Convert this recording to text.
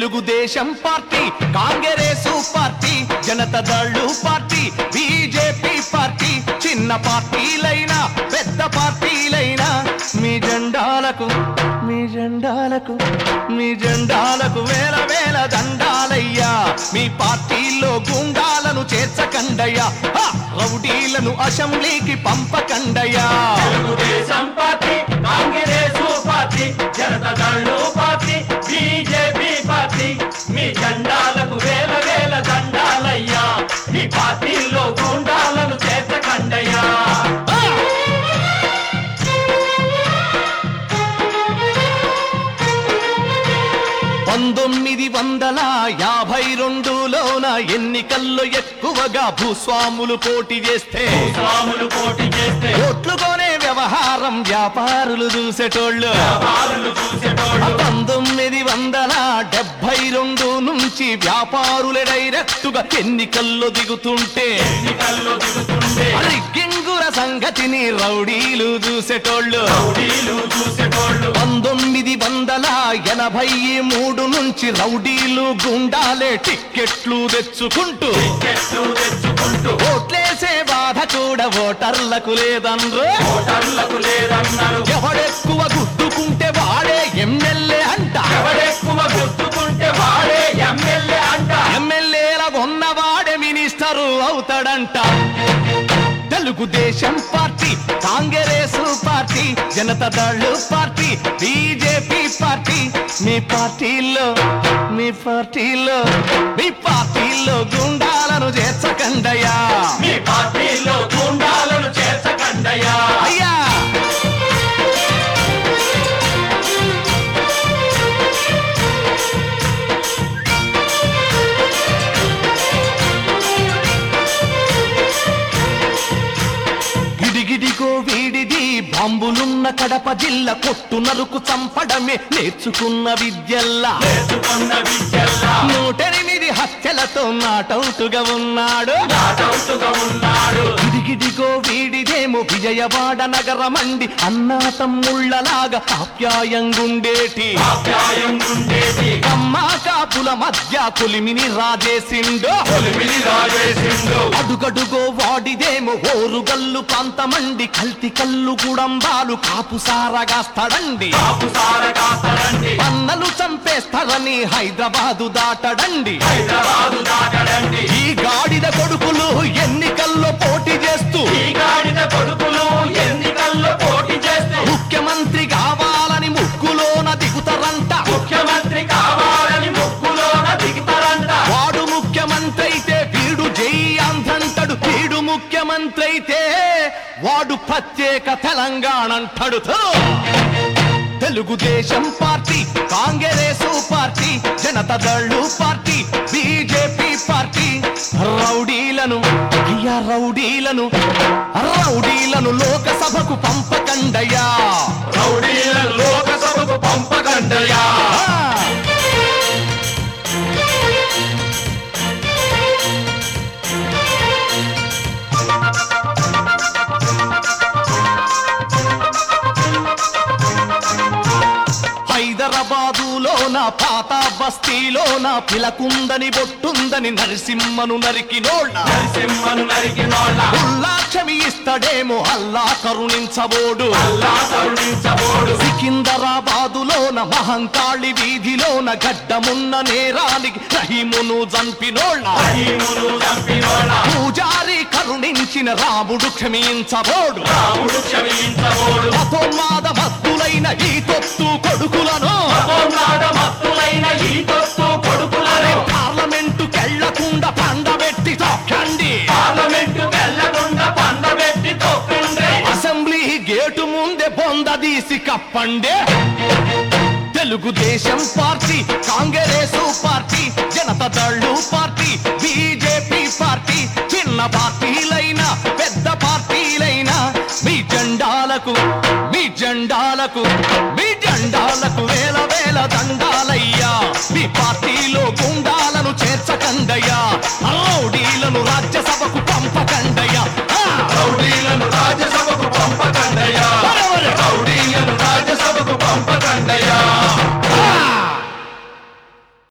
Telugu Desam party Congress party Janata Dal party BJP party చిన్న పార్టీలైనా పెద్ద పార్టీలైనా మీ జెండాలకు మీ జెండాలకు మీ జెండాలకు వేల వేల దండాలయ్యా మీ పార్టీలో గుండాలను చేర్చకండయ్యా హ! రౌడీలను అసెంబ్లీకి పంపకండయ్యా Telugu Desam party Congress party Janata Dal party BJP party మీ జెండాలకు వేల వేల దండాలయ్యా మీ పార్టీలో గుండాలను చేర్చకండయ్యా ఆ! పంతొమ్మిది వందల యాభై రెండులోన ఎన్నికల్లో ఎక్కువగా భూస్వాములు పోటీ చేస్తే స్వాములు పోటీ చేస్తే ఓట్లు కొనే వ్యవహారం వ్యాపారులు చూసేటోళ్ళు వాళ్ళు చూసేటోళ్ళు పంతొమ్మిది వందల డెబ్బై రెండు నుంచి వ్యాపారులే డైరెక్టుగా ఎన్నికల్లో దిగుతుంటే ఎన్నికల్లో దిగుతుండే గిం సంగతిని రౌడీలు చూసేటోళ్ళు రౌడీలు చూసేటోళ్ళు పంతొమ్మిది వందల ఎనభై మూడు నుంచి రౌడీలు గుండాలే టిక్కెట్లు తెచ్చుకుంటూ చెట్లు తెచ్చుకుంటూ ఓట్లేసే బాధ కూడా ఓటర్లకు లేదన్రు ఓటర్లకు లేదన్నారు ఎవడెక్కువ గుద్దుకుంటే వాడే ఎమ్మెల్యే అంట ఎవడెక్కువ గుర్తుకుంటే వాడే ఎమ్మెల్యే అంట ఎమ్మెల్యేల ఉన్నవాడే మినిస్టరు అవుతాడంట Telugu Desam party Congress party Janata Dal party BJP party మీ పార్టీలో మీ పార్టీలో మీ పార్టీలో గుండాలను చేర్చకండయ్యా మీ పార్టీలో గుండాలను చేర్చకండయ్యా అయ్యా గిడిగిడిగో వీడిది బాంబులున్న కడప జిల్లా కొట్టు నరుకు చంపడమే నేర్చుకున్న విద్యల్లా నేర్చుకున్న విద్యల్లా నూటెనిమిది హత్యలతో నాటౌటుగా ఉన్నాడు నాటౌటుగా ఉన్నాడు గిడిగిడిగో వీడిదేమో విజయవాడ నగరమండి అన్నా తమ్ముళ్ళలాగా ఆప్యాయంగుండేటి ఆప్యాయం ఉండేది అమ్మా కాపుల మధ్య పులిమిని రాజేసిండు కొలిమిని రాజేసిండు అడుగడుగో వాడిదేమో ఓరుగల్లు ప్రాంతమండి కల్తి కల్లు గుడంబాలు కాపు సారగాస్తాడండి కాపు సార కాస్తాడండి పన్నలు చంపేస్తాడని హైదరాబాదు దాటడండి హైదరాబాదు దాటడండి ఈ గాడిద కొడుకులు ఎన్నికల్లో పోటీ చేస్తూ ఈ గాడిద కొడుకులు ఎన్నికల్లో పోటీ చేస్తే ముఖ్యమంత్రి కావాలని ముక్కులోన దిగుతారంట ముఖ్యమంత్రి కావాలని ముక్కులోన దిగుతారంట వాడు ముఖ్యమంత్రి అయితే వీడు జై ఆంధ్రంటాడు వీడు ముఖ్యమంత్రి అయితే వాడు ప్రత్యేక తెలంగాణ అంటాడు థూ. Telugu Desam party Congress party Janata Dal party BJP party రౌడీలను అయ్యా రౌడీలను రౌడీలను లోకసభకు పంపకండయ్యా రౌడీల లోకసభకు పంపకండయ్యా ఆ! హైదరాబాదులోన పాత బస్తీలోన పిలకుందని బొట్టుందని నరసింహను నరికినోళ్ళ నరసింహను నరికినోళ్ళ ఉల్లాక్షమి ఇస్తడేమో అల్లా కరుణించబోడు అల్లా కరుణించబోడు సికిందరాబాదులోన మహంకాళి వీధిలోన గడ్డమున్న నేరానికి రహీమును చంపినోళ్ళ రహీమును చంపినోళ్ళ పూజారి కరుణించిన రాముడు క్షమించబోడు రాముడు క్షమించబోడు అతోన్మాద మత్తులైన ఈ తొత్తు కొడుకులను అపోన్నాద మత్తులైన ఈ తొత్తు కొడుకులను పార్లమెంటు కెళ్లకుండా పండబెట్టి తొక్కండి పార్లమెంటు వెళ్లకుండా పండబెట్టి తొక్కండి అసెంబ్లీ గేటు ముందే బొందదీసి కప్పండి Telugu Desam party Congress party Janata Dal party BJP party చిన్న పార్టీలైనా పెద్ద పార్టీలైనా మీ జెండాలకు మీ జెండాలకు మీ జెండాలకు వేల వేల దండాలయ్యా మీ పార్టీలో గుండాలను చేర్చకండయ్యా రౌడీ